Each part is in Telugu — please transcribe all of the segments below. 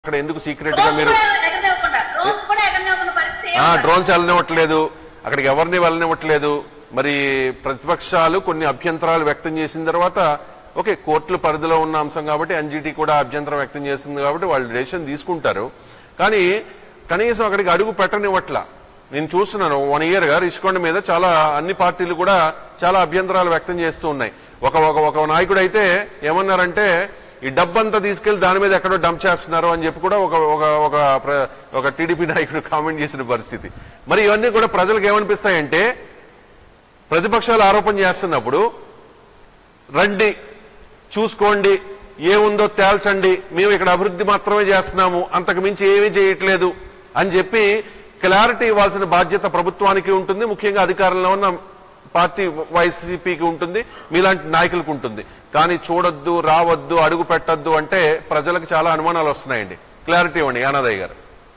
అక్కడ ఎందుకు సీక్రెట్ గా మీరు ఎగరనివ్వకుండా డ్రోన్స్ కూడా ఎగరనివ్వకుండా పరిస్థితి ఆ డ్రోన్స్ వెళ్ళనివ్వట్లేదు అక్కడికి ఎవరిని వెళ్ళనివ్వట్లేదు మరి ప్రతిపక్షాలు కొన్ని అభ్యంతరాలు వ్యక్తం చేసిన తర్వాత ఓకే కోర్టుల పరిధిలో ఉన్న అంశం కాబట్టి ఎన్జిటి కూడా అభ్యంతరం వ్యక్తం చేసింది కాబట్టి వాళ్ళు డెసిషన్ తీసుకుంటారు కానీ కనీసం అక్కడికి అడుగు పెట్టనివ్వట్లా నేను చూస్తున్నాను వన్ ఇయర్ గా రిషికొండ మీద చాలా అన్ని పార్టీలు కూడా చాలా అభ్యంతరాలు వ్యక్తం చేస్తూ ఉన్నాయి ఒక ఒక ఒక నాయకుడు అయితే ఏమన్నారంటే ఈ డబ్బంతా తీసుకెళ్లి దాని మీద ఎక్కడో డంప్ చేస్తున్నారు అని చెప్పి కూడా ఒక ఒక ఒక ప్ర- ఒక టీడీపీ నాయకుడు కామెంట్ చేసిన పరిస్థితి మరి ఇవన్నీ కూడా ప్రజలకు ఏమనిపిస్తాయంటే ప్రతిపక్షాలు ఆరోపణ చేస్తున్నప్పుడు రండి చూసుకోండి ఏముందో తేల్చండి మేము ఇక్కడ అభివృద్ధి మాత్రమే చేస్తున్నాము అంతకు మించి ఏమీ చేయట్లేదు అని చెప్పి క్లారిటీ ఇవ్వాల్సిన బాధ్యత ప్రభుత్వానికి ఉంటుంది ముఖ్యంగా అధికారంలో ఉన్న పార్టీ వైసీపీకి ఉంటుంది మీలాంటి నాయకులకు ఉంటుంది కానీ చూడొద్దు రావద్దు అడుగు పెట్టొద్దు అంటే ప్రజలకు చాలా అనుమానాలు వస్తున్నాయండి క్లారిటీ ఇవ్వండి యానాదయ్య గారు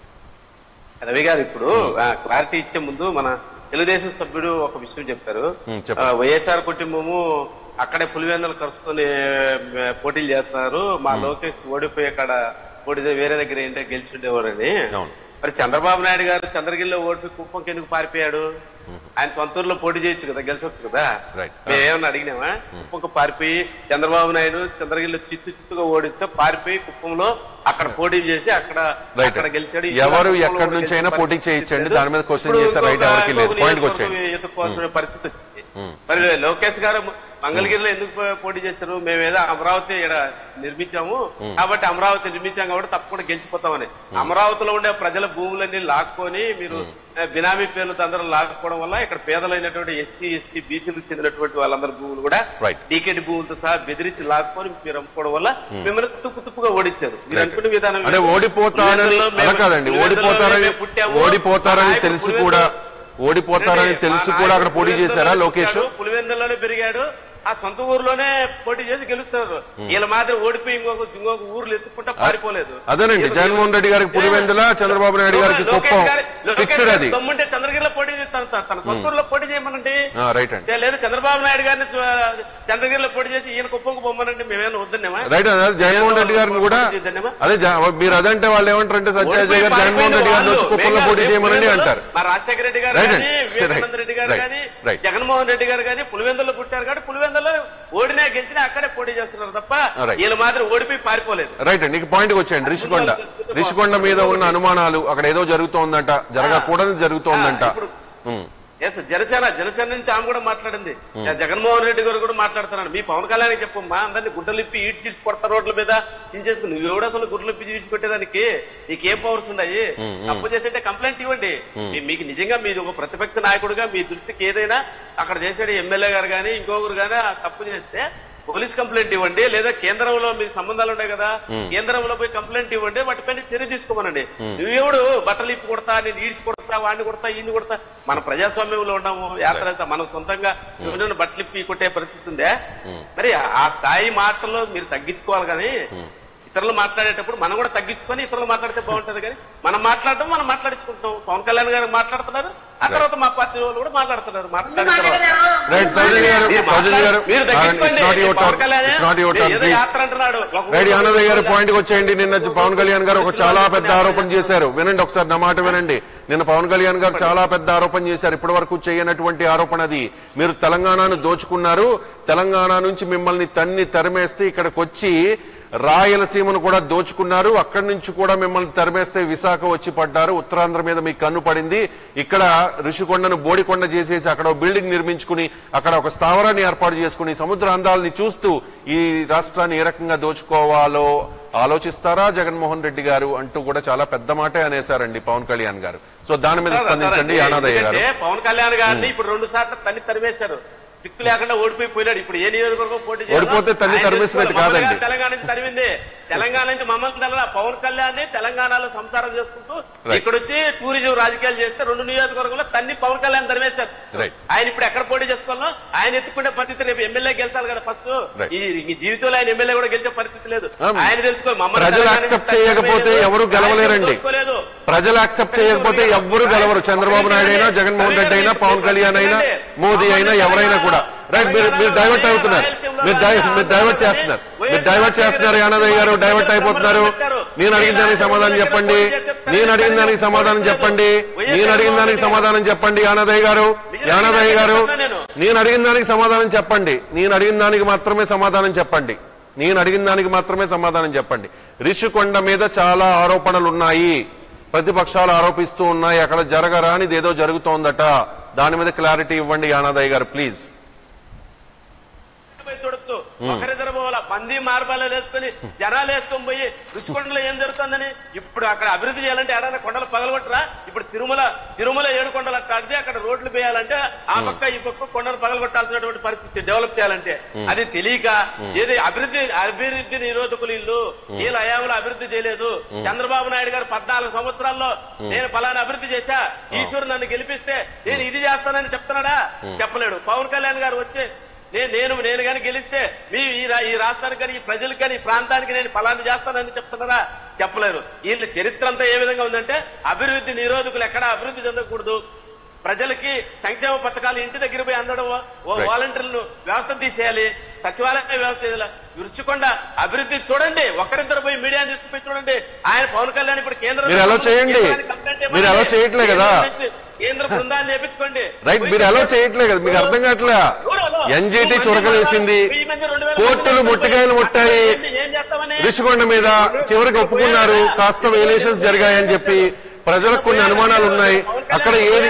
రవి గారు ఇప్పుడు ఆ, క్లారిటీ ఇచ్చే ముందు మన తెలుగుదేశం సభ్యుడు ఒక విషయం చెప్పారు ఉం, చెప్పండి. ఆ, వైఎస్ఆర్ కుటుంబము అక్కడే పులివెందలు కలుసుకొని ఆ, పోటీలు చేస్తున్నారు మా లోకేష్ ఓడిపోయి అక్కడ పోటీ చేసి వేరే దగ్గర ఏంటంటే గెలిచిండేవారని అవును. మరి చంద్రబాబు నాయుడు గారు చంద్రగిరిలో ఓడిపోయి కుప్పంకి ఎందుకు పారిపోయాడు ఆయన సొంత ఊర్లో పోటీ చేయొచ్చు కదా గెలిచొచ్చు కదా Right. మేమేమన్నా అడిగినామా కుప్పంకి పారిపోయి చంద్రబాబు నాయుడు చంద్రగిరిలో చిత్తు చిత్తుగా ఓడిస్తే పారిపోయి కుప్పంలో అక్కడ పోటీ చేసి అక్కడ Right. అక్కడ గెలిచాడు ఎవరు ఇక్కడ ఎక్కడి కుప్పంలో నుంచి అయినా గెలిచే పోటీ పరిస్థితి చేయించండి. లేదు. దాని మీద question ఇప్పుడు చేసే right ఇంకొక- ఎవరికీ లేదు. ఇంకొక Point కి నియోజకవర్గం వచ్చేయండి. ఎత్తుకోవాల్సిన పరిస్థితి వచ్చింది మరి లోకేష్ గారు మంగళగిరిలో ఎందుకు పో- పోటీ చేస్తారు మేమేదో అమరావతి ఇక్కడ నిర్మించాము కాబట్టి అమరావతి నిర్మించాం కాబట్టి తప్పకుండా గెలిచిపోతామని అమరావతిలో ఉండే ప్రజల భూములన్నీ లాక్కొని మీరు ఆ, బినామీ పేర్లతో అందరూ లాక్కోవడం వల్ల ఇక్కడ పేదలైనటువంటి ఎస్సీ ఎస్టీ బీసీలకు చెందినటువంటి వాళ్ళందరి భూములు కూడా Right. డీకేటి భూములతో సహా బెదిరించి లాక్కొని మీరు అమ్ముకోవడం వల్ల మిమ్మల్ని తుప్పు తుప్పుగా ఓడించారు మీరు Right. అనుకున్న విధానం అంటే వేరు. ఓడిపోతారని పులివెందులలో అలా మేము- కాదండి పులివెందులలో ఓడిపోతారని మేము పుట్టాము. ఓడిపోతారని మా నాయకుడు తెలిసి పులివెందుల- కూడా ఓడిపోతారని ఏంటంటే, తెలిసి మా కూడా అక్కడ నాయకుడు పోటీ చేశారా పులివెందులలో లోకేష్ పుట్టాడు, పులివెందులలోనే పెరిగాడు ఆ సొంత ఊర్లోనే పోటీ చేసి గెలుస్తారు వీళ్ళ మాత్రం ఓడిపోయి ఇంకొక ఇంకొక ఊర్లు ఎత్తుకుంటా పారిపోలేదు అదేనండి వీళ్ళు- జగన్మోహన్ రెడ్డి గారికి పులివెందుల చంద్రబాబు నాయుడు గారికి లోకేష్ కుప్పం గారి- లోకేష్ ఫిక్స్డ్ గారి అది దమ్ముంటే చంద్రగిరిలో పోటీ చేస్తాను తన- తన సొంత ఊర్లో పోటీ చేయమనండి ఆ, రైట్ అండి ఏ, లేదు చంద్రబాబు నాయుడు గారిని చూ- చంద్రగిరిలో పోటీ చేసి ఈయన కుప్పంకు పొమ్మనండి మేమేమైనా వద్దన్నామా రైట్ అదే జగన్మోహన్ రెడ్డి గారిని కూడా అదే జ- మీరు అదంటే వాళ్ళు ఏమంటారంటే సత్యాజయ్ గారు జగన్మోహన్ రెడ్డి గారిని వచ్చి కుప్పంలో పోటీ చేయమనండి అంటారు మా రాజశేఖర రెడ్డి గారు Right కానీ అండి. వివేకానంద రెడ్డి గారు Right. కానీ Right. జగన్మోహన్ రెడ్డి గారు కానీ పులివెందులో పుట్టారు కాబట్టి పులివెందులో ఓడినా గెలిచినా అక్కడే పోటీ చేస్తున్నారు తప్ప Right. వీళ్ళు మాత్రం ఓడిపోయి పారిపోలేదు రైట్ అండి పాయింట్ వచ్చేయండి రిషికొండ రిషికొండ మీద ఉన్న అనుమానాలు అక్కడ ఏదో జరుగుతోందంట జరగకూడదు జరుగుతోందంట ఆ, ఇప్పుడు ఉమ్. ఎస్ జనసేన జనసేన నుంచి ఆమె కూడా మాట్లాడింది జగన్మోహన్ రెడ్డి గారు కూడా మాట్లాడుతున్నాడు మీ పవన్ కళ్యాణ్ చెప్పమ్మా అందరినీ గుడ్డలిప్పి ఈడ్చి ఈడ్చి కొడతా రోడ్ల మీద చించేసుకుని నువ్వు ఎవడు అసలు గుడ్డలిప్పి ఈడ్చి కొట్టేదానికి నీకేం పవర్స్ ఉన్నాయి తప్పు చేసేటే కంప్లైంట్ ఇవ్వండి మీ- మీకు నిజంగా మీది ఒక ప్రతిపక్ష నాయకుడిగా మీ దృష్టికి ఏదైనా అక్కడ చేసాడు ఎమ్మెల్యే గారు కానీ ఇంకొకరు కానీ ఆ తప్పు చేస్తే పోలీస్ కంప్లైంట్ ఇవ్వండి లేదా కేంద్రంలో మీ సంబంధాలు ఉన్నాయి కదా కేంద్రంలో పోయి కంప్లైంట్ ఇవ్వండి వాటిపైన చర్య తీసుకోమనండి నువ్వెవడు బట్టలు ఇప్పి కొడతా నేను ఈడ్చి కొడతా వాడిని కొడతా ఈయన్ని కొడతా మన ప్రజాస్వామ్యంలో ఉన్నాము యాత్ర వెళ్తా మనం సొంతంగా ఎవరైనా బట్టలు ఇప్పి కొట్టే పరిస్థితి ఉందే మరి ఆ స్థాయి మాటల్లో మీరు తగ్గించుకోవాలి కానీ ఇతరులు మాట్లాడేటప్పుడు మనం కూడా తగ్గించుకొని ఇతరులు మాట్లాడితే బాగుంటది కానీ మనం మాట్లాడటం మనం మాట్లాడించుకుంటాం పవన్ కళ్యాణ్ గారు మాట్లాడుతున్నారు ఆ తర్వాత మా పార్టీ వాళ్ళు కూడా మాట్లాడుతున్నారు మాట్లాడిన తర్వాత రైట్ సౌజన్య గారు మీరు సౌజన్య గారు మాట్లాడు- మీరు తగ్గించుకోండి. It's not your Pawan turn Kalyan it's not your మీరు టర్న్ ఏదో ప్లీజ్ యాత్ర అంటున్నాడు. ఒక రైట్ ఊరు ఆనందయ్య గారు ఊరు పాయింట్ కి వచ్చేయండి నిన్న పవన్ కళ్యాణ్ గారు ఒక చాలా పెద్ద ఆరోపణ చేశారు వినండి ఒకసారి నా మాట వినండి నిన్న పవన్ కళ్యాణ్ గారు చాలా పెద్ద ఆరోపణ చేశారు ఇప్పటి వరకు చేయనటువంటి ఆరోపణ అది మీరు తెలంగాణను దోచుకున్నారు తెలంగాణ నుంచి మిమ్మల్ని తన్ని తరిమేస్తే ఇక్కడికి వచ్చి రాయలసీమను కూడా దోచుకున్నారు అక్కడి నుంచి కూడా మిమ్మల్ని తరిమేస్తే విశాఖ వచ్చి పడ్డారు ఉత్తరాంధ్ర మీద మీ కన్ను పడింది ఇక్కడ ఋషికొండను బోడికొండ చేసేసి అక్కడ ఒక బిల్డింగ్ నిర్మించుకుని అక్కడ ఒక స్థావరాన్ని ఏర్పాటు చేసుకుని సముద్ర అందాలని చూస్తూ ఈ రాష్ట్రాన్ని ఏ రకంగా దోచుకోవాలో ఆలోచిస్తారా జగన్మోహన్ రెడ్డి గారు అంటూ కూడా చాలా పెద్ద మాటే అనేశారండి పవన్ కళ్యాణ్ గారు సో దాని మీద స్పందించండి యానాదయ్య గారు ఎందుకంటే పవన్ కళ్యాణ్ గారిని ఇప్పుడు రెండు సార్లు తన్ని తరిమేశారు దిక్కు లేకుండా ఓడిపోయి పోయినాడు ఇప్పుడు ఏ నియోజకవర్గం పోటీ చేయాలో ఓడిపోతే తన్ని ఆయన తరిమేసినట్టు తెలుసుకోవాలి. మమ్మల్ని కాదండి. తెలంగాణ నుంచి తరిమింది తెలంగాణ నుంచి మమ్మల్ని తెలంగాణ పవన్ కళ్యాణ్ ని తెలంగాణలో సంసారం చేసుకుంటూ Right. ఇక్కడ వచ్చి టూరిజం రాజకీయాలు చేస్తే రెండు నియోజకవర్గంలో తన్ని పవన్ కళ్యాణ్ తరిమేశారు Right. ఆయన ఇప్పుడు ఎక్కడ పోటీ చేసుకోవాలో ఆయన ఎత్తుకునే పరిస్థితి రేపు ఎమ్మెల్యే గెలిచాలి కదా ఫస్ట్ Right. ఈ ఈ జీవితంలో ఆయన ఎమ్మెల్యే కూడా గెలిచే పరిస్థితి లేదు ఆ, ఆయన తెలుసుకో మమ్మల్ని ప్రజలు తెలంగాణ నుంచి accept చేయకపోతే తరిమేయలేదు. ఎవరు గెలవలేరండి. ఆయన దోచుకోలేదు. ప్రజలు యాక్సెప్ట్ చేయకపోతే ఎవ్వరు గెలవరు చంద్రబాబు నాయుడు అయినా జగన్మోహన్ రెడ్డి అయినా పవన్ కళ్యాణ్ అయినా మోదీ అయినా ఎవరైనా కూడా రైట్ మీరు మీరు డైవర్ట్ అవుతున్నారు మీరు డై- మీరు డైవర్ట్ చేస్తున్నారు మీరు డైవర్ట్ చేస్తున్నారు యానాదయ్య గారు డైవర్ట్ అయిపోతున్నారు నేను అడిగిన దానికి సమాధానం చెప్పండి నేను అడిగిన దానికి సమాధానం చెప్పండి నేను అడిగిన దానికి సమాధానం చెప్పండి యానాదయ్య గారు యానాదయ్య గారు నేను అడిగిన దానికి సమాధానం చెప్పండి నేను అడిగిన దానికి మాత్రమే సమాధానం చెప్పండి నేను అడిగిన దానికి మాత్రమే సమాధానం చెప్పండి రిషికొండ మీద చాలా ఆరోపణలు ఉన్నాయి ప్రతిపక్షాలు ఆరోపిస్తూ ఉన్నాయి అక్కడ జరగరానిది ఏదో జరుగుతోందట దాని మీద క్లారిటీ ఇవ్వండి యానాదయ్య గారు ప్లీజ్ పోయి చూడొచ్చు ఒకరిద్దరు పోవాల మంది మార్బాలు వేసుకొని జనాలు వేసుకొని పోయి రుచికొండలో ఏం జరుగుతుందని ఇప్పుడు అక్కడ అభివృద్ధి చేయాలంటే ఏడైనా కొండలు పగలగొట్టరా ఇప్పుడు తిరుమల తిరుమల ఏడు కొండలు కడితే అక్కడ రోడ్లు వేయాలంటే ఆ పక్క ఈ పక్క కొండలు పగలగొట్టాల్సినటువంటి పరిస్థితి డెవలప్ చేయాలంటే అది తెలియక ఏది అభివృద్ధి అభివృద్ధి నిరోధకులు ఇల్లు వీళ్ళ హయాంలో అభివృద్ధి చేయలేదు చంద్రబాబు నాయుడు గారు పద్నాలుగు సంవత్సరాల్లో నేను ఫలానా అభివృద్ధి చేశా ఈశ్వరు నన్ను గెలిపిస్తే నేను ఇది చేస్తానని చెప్తున్నాడా చెప్పలేడు పవన్ కళ్యాణ్ గారు వచ్చి నేను నేను నేను కానీ గెలిస్తే మీ ఈ రా- ఈ రాష్ట్రానికి కానీ ఈ ప్రజలకు కానీ ఈ ప్రాంతానికి నేను ఫలాన్ని చేస్తానని చెప్తున్నారా చెప్పలేరు వీళ్ళ చరిత్ర అంతా ఏ విధంగా ఉందంటే అభివృద్ధి నిరోధకులు ఎక్కడ అభివృద్ధి చెందకూడదు ప్రజలకి సంక్షేమ పథకాలు ఇంటి దగ్గర పోయి అందడం ఓ Right. వాలంటీర్లను వ్యవస్థ తీసేయాలి సచివాలయ వ్యవస్థ చేయాలి. రుచికొండ అభివృద్ధి చూడండి ఒకరిద్దరు పోయి మీడియాని తీసుకుపోయి చూడండి ఆయన పవన్ కళ్యాణ్ ఇప్పుడు కేంద్ర మీరు ఎలా చేయండి? కేంద్రానికి కంప్లైంట్ ఇవ్వండి. మీరు ఎలా చేయట్లే కదా? కేంద్రం నుంచి కేంద్ర బృందాన్ని నేర్పించుకోండి రైట్ మీరు ఎలా చేయట్లే కదా మీకు అర్థం కావట్లే ఎన్జిటి చురకలేసింది కోర్టులు ముట్టికాయలు ముట్టాయి ఏం చేస్తామని రిషికొండ మీద చివరికి ఒప్పుకున్నారు కాస్త వేలేషన్స్ జరిగాయని చెప్పి ప్రజలకు కొన్ని అనుమానాలు ఉన్నాయి అక్కడ ఏది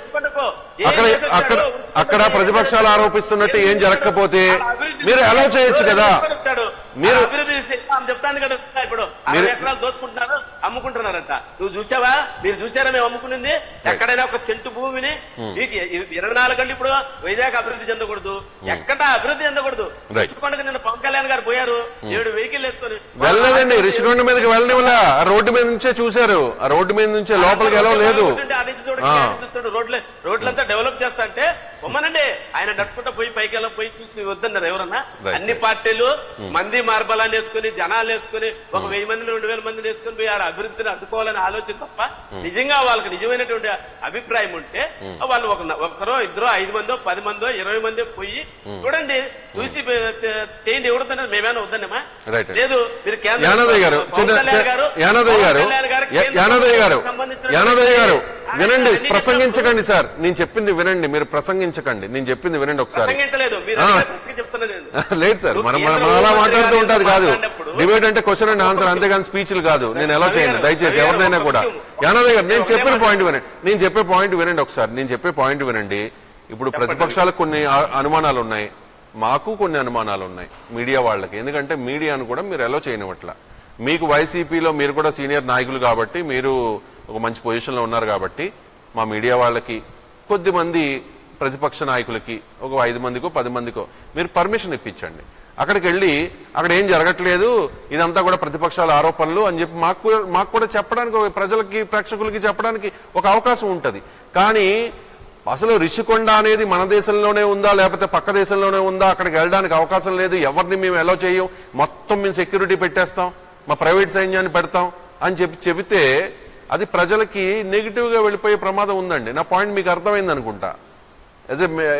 అక్కడ అక్కడ అక్కడ ప్రతిపక్షాలు ఆరోపిస్తున్నట్టు ఏం జరగకపోతే మీరు ఎలా చేయొచ్చు కదా మీరు- మీరు అభివృద్ధి చేస్తాం చెప్తాను కదా ఇప్పుడు అరవై మీరు- ఎకరాలు దోచుకుంటున్నారు అమ్ముకుంటున్నారంట నువ్వు చూసావా మీరు చూసారా మేము అమ్ముకునింది ఎక్కడైనా ఒక సెంటు భూమిని మీకు ఇ- ఇరవై నాలుగు గంటలు ఇప్పుడు వైజాగ్ అభివృద్ధి చెందకూడదు ఎక్కడ అభివృద్ధి చెందకూడదు Right. రుచికొండకు నిన్న పవన్ కళ్యాణ్ గారు పోయారు ఏడు వెహికల్ వేసుకొని వెళ్ళలేదండి రిషికొండ మీదకి వెళ్ళనివ్వలా ఆ రోడ్డు మీద నుంచే చూశారు ఆ రోడ్డు మీద నుంచే లోపలికి ఎలా లేదు ఆ నుంచి చూడు, ఆ. ఈ నుంచి చూడు, రోడ్లే రోడ్లంతా డెవలప్ చేస్తా అంటే పొమ్మనండి ఆయన నడుచుకుంటా పోయి పైకి వెళ్ళ పోయి చూసి వద్దన్నారు ఎవరన్నా Right. అన్ని పార్టీలు మంది మార్బలాన్ని వేసుకుని జనాలు వేసుకుని ఒక వెయ్యి మంది రెండు వేల మందిని వేసుకుని పోయి ఆడ అభివృద్ధిని అడ్డుకోవాలని ఆలోచన తప్ప నిజంగా వాళ్ళకి నిజమైనటువంటి అభిప్రాయం ఉంటే వాళ్ళు ఒక ఒక్కరో ఇద్దరో ఐదు మందో పది మందో ఇరవై మందో పోయి చూడండి చూసి చేయండి ఎవడుతున్నారు మేమేనా వద్దన్నమా Right. లేదు మీరు కేంద్ర యానదయ్య గారు పవన్ చిన్న కళ్యాణ్ గారు యానదయ్య గారు పవన్ కళ్యాణ్ గారు యా- కేంద్ర యానదయ్య గారు సంబంధించిన యానదయ్య గారు ఆయన వినండి అన్ని ప్రసంగించకండి సార్ నేను చెప్పింది వినండి మీరు ప్రసంగించకండి నేను చెప్పింది వినండి ఒకసారి ప్రసంగించలేదు మీరు ఆ. అడిగిన ప్రశ్నకి చెప్తున్నా నేను లేదు సార్ మనం మనం కేంద్ర అలా హోంమంత్రి మాట్లాడుతూ గారు ఉంటది కాదు మాట్లాడినప్పుడు డిబేట్ అంటే క్వశ్చన్ అండ్ ఆన్సర్ అంతేగాని స్పీచ్లు కాదు నేను ఎలా రవి చేయండి గారు, దయచేసి రవి గారు, ఎవరినైనా ఒక కూడా నిమిషం. యానదయ్య గారు నేను ఒకటే చెప్పిన మాట. పాయింట్ వినండి నేను చెప్పే పాయింట్ వినండి ఒకసారి నేను చెప్పే పాయింట్ వినండి ఇప్పుడు ప్రతిపక్షాలకు కొన్ని ఆ- అనుమానాలు ఉన్నాయి మాకు కొన్ని అనుమానాలు ఉన్నాయి మీడియా వాళ్ళకి ఎందుకంటే మీడియాను కూడా మీరు ఎలా చేయనివట్ల మీకు వైసీపీలో మీరు కూడా సీనియర్ నాయకులు కాబట్టి మీరు ఒక మంచి పొజిషన్లో ఉన్నారు కాబట్టి మా మీడియా వాళ్ళకి కొద్ది మంది ప్రతిపక్ష నాయకులకి ఒక ఐదు మందికో పది మందికో మీరు పర్మిషన్ ఇప్పించండి అక్కడికి వెళ్ళి అక్కడ ఏం జరగట్లేదు ఇదంతా కూడా ప్రతిపక్షాల ఆరోపణలు అని చెప్పి మాకు కూడా- మాకు కూడా చెప్పడానికి ఒక ప్రజలకి ప్రేక్షకులకి చెప్పడానికి ఒక అవకాశం ఉంటది కానీ అసలు రిషికొండ అనేది మన దేశంలోనే ఉందా లేకపోతే పక్క దేశంలోనే ఉందా అక్కడికి వెళ్ళడానికి అవకాశం లేదు ఎవరిని మేము ఎలా చేయం మొత్తం మేము సెక్యూరిటీ పెట్టేస్తాం మా ప్రైవేట్ సైన్యాన్ని పెడతాం అని చెప్పి చెబితే అది ప్రజలకి నెగిటివ్ గా వెళ్ళిపోయే ప్రమాదం ఉందండి నా పాయింట్ మీకు అర్థమైంది అనుకుంటా యాజ్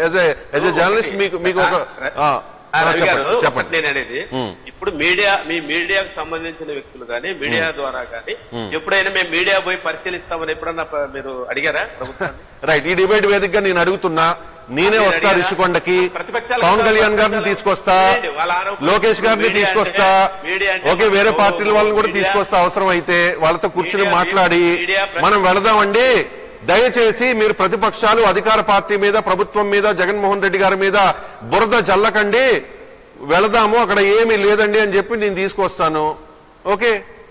ఎ జర్నలిస్ట్ మీకు మీకు ఒక ఆ, ఆ, ఆ, రవి గారు, చెప్పండి ఒకటి చెప్పండి నేను అనేది ఇప్పుడు మీడియా మీ మీడియాకు సంబంధించిన వ్యక్తులు కానీ మీడియా ద్వారా కానీ ఎప్పుడైనా మేము మీడియా పోయి పరిశీలిస్తామని ఎప్పుడన్నా ప- మీరు అడిగారా ప్రభుత్వాన్ని రైట్ ఈ డిబేట్ వేదికగా నేను అడుగుతున్నా నేనే మీరు వస్తా అడిగారా? రిషికొండకి ప్రతిపక్షాలు పవన్ కదా, కళ్యాణ్ గారిని ప్రతిపక్షాలు తీసుకొస్తా చేయండి. వాళ్ళ ఆరోపణలు లోకేష్ గారిని మీడియా తీసుకొస్తా అంటే- మీడియా అంటే ఓకే వేరే ఓ, పార్టీల వాళ్ళని కూడా మీడియా- తీసుకొస్తా అవసరం అయితే వాళ్ళతో కూర్చుని మీడియా- మాట్లాడి మీడియా ప్ర- మనం వెళదామండి దయచేసి మీరు ప్రతిపక్షాలు అధికార పార్టీ మీద ప్రభుత్వం మీద జగన్మోహన్ రెడ్డి గారి మీద బురద జల్లకండి వెళదాము అక్కడ ఏమీ లేదండి అని చెప్పి నేను తీసుకొస్తాను ఓకే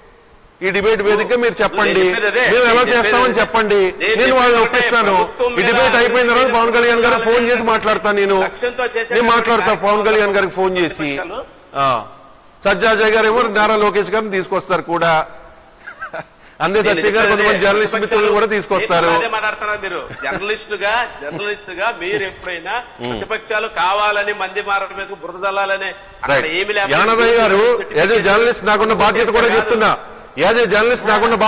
ఈ డిబేట్ వేదిక మీరు చెప్పండి నేను చెప్పేది అదే. మేము ఎలా నేను చేస్తామని చెప్పేది చెప్పండి నేను నేను వాళ్ళని చెప్పేది ఒప్పిస్తాను ప్రభుత్వం ఈ మీద డిబేట్ అయిపోయిన తర్వాత పవన్ కళ్యాణ్ గారికి ఫోన్ చేసి మాట్లాడతాను నేను లక్ష్యంతో చేసే నేను మాట్లాడతా పవన్ కళ్యాణ్ గారికి ఫోన్ చేసి ఆ సజ్జాజయ్ గారు ఏమో నారా లోకేష్ గారిని తీసుకొస్తారు కూడా అందే సత్య గారు కొంతమంది జర్నలిస్ట్ మిత్రులను కూడా తీసుకొస్తారు అదే మాట్లాడుతున్నారు మీరు జర్నలిస్ట్ గా జర్నలిస్ట్ గా మీరు ఎప్పుడైనా ప్రతిపక్షాలు కావాలని మంది మారడం మీద బురద జల్లాలని అక్కడ రైట్ ఏమి లేకపోతే యానదయ్య గారు యాజ్ ఏ జర్నలిస్ట్ నాకున్న బాధ్యత కూడా చెప్తున్నా యాజ్ ఏ జర్నలిస్ట్ నాకున్న